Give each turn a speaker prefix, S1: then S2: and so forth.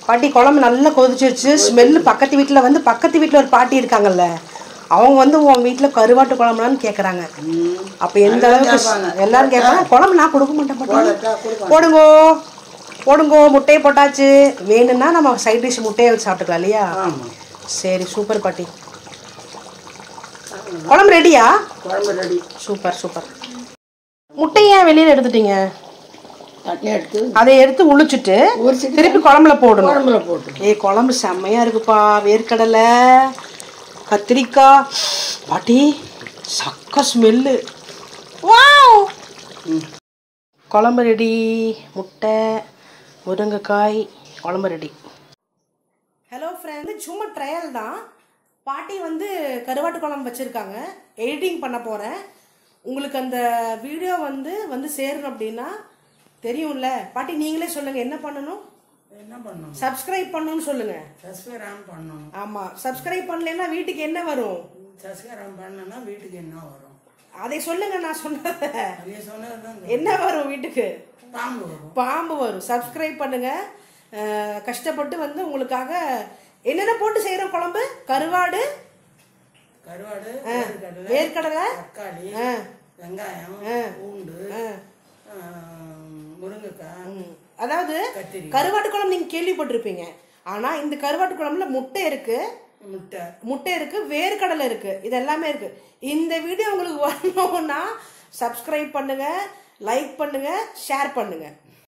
S1: பாட்டி குழம்பு நல்லா கொதிச்சிருச்சு ஸ்மெல்லு பக்கத்து வீட்டில் வந்து பக்கத்து வீட்டில் ஒரு பாட்டி இருக்காங்கல்ல அவங்க வந்து உன் வீட்டில் கருவாட்டு குழம்புலான்னு கேட்குறாங்க அப்போ எந்த அளவுக்கு எல்லாரும் கேட்பாங்க குழம்பு நான் கொடுக்க மாட்டேன் பாட்டி போடுங்கோ போடுங்கோ முட்டையை போட்டாச்சு வேணும்னா நம்ம சைட் டிஷ் முட்டையை வச்சு சாப்பிட்டுக்கலாம் இல்லையா
S2: ஆமாம்
S1: சரி சூப்பர் பாட்டி குழம்பு ரெடியா
S2: குழம்பு ரெடி
S1: சூப்பர் சூப்பர் முட்டையை வெளியில் எடுத்துட்டீங்க
S2: தண்ணி எடுத்து
S1: அதை எடுத்து உளிச்சிட்டு
S2: உரிச்சிட்டு
S1: திருப்பி குழம்புல போடணும்
S2: குழம்புல போட்டு
S1: ஏய் குழம்பு செம்மையா இருக்குப்பா வேர்க்கடலை கத்திரிக்காய் பாட்டி சக்க ஸ்மெல்லு வாவ் குழம்பு ரெடி முட்டை முருங்கைக்காய் குழம்பு ரெடி ஹலோ ஃப்ரெண்ட் சும்மா ட்ரையல் தான் பாட்டி வந்து கருவாட்டு குழம்பு வச்சுருக்காங்க எடிட்டிங் பண்ண போகிறேன் உங்களுக்கு அந்த வீடியோ வந்து வந்து சேரணும் அப்படின்னா தெரியும்ல பாட்டி நீங்களே சொல்லுங்கள் என்ன பண்ணணும்
S2: என்ன பண்ணணும்
S1: சப்ஸ்கிரைப் பண்ணணும்னு சொல்லுங்கள்
S2: சஸ்கரம் பண்ணணும்
S1: ஆமாம் சப்ஸ்கிரைப் பண்ணலைன்னா வீட்டுக்கு என்ன வரும்
S2: சஸ்கரம் பண்ணனா வீட்டுக்கு என்ன வரும்
S1: அதை சொல்லுங்க நான் சொன்னதை
S2: நீ சொன்னது தான்
S1: என்ன வரும் வீட்டுக்கு
S2: பாம்பு வரும்
S1: பாம்பு வரும் சப்ஸ்கிரைப் பண்ணுங்க அஹ், கஷ்டப்பட்டு வந்து உங்களுக்காக என்னென்ன போட்டு செய்கிறோம் குழம்பு கருவாடு
S2: கருவாடு வேர்க்கடலை
S1: வேர்க்கடலை
S2: தக்காளி
S1: ஆ.
S2: வெங்காயம் பூண்டு ஆ, முருங்கைக்காய்
S1: ம். அதாவது
S2: கத்திரி
S1: கருவாட்டு குழம்பு நீங்கள் கேள்விப்பட்டிருப்பீங்க ஆனால் இந்த கருவாட்டு குழம்புல முட்டை இருக்கு
S2: முட்டை
S1: முட்டை இருக்கு வேர்க்கடலை இருக்கு இது எல்லாமே இருக்கு இந்த வீடியோ உங்களுக்கு வரணும்னா சப்ஸ்கிரைப் பண்ணுங்க லைக் பண்ணுங்க ஷேர் பண்ணுங்க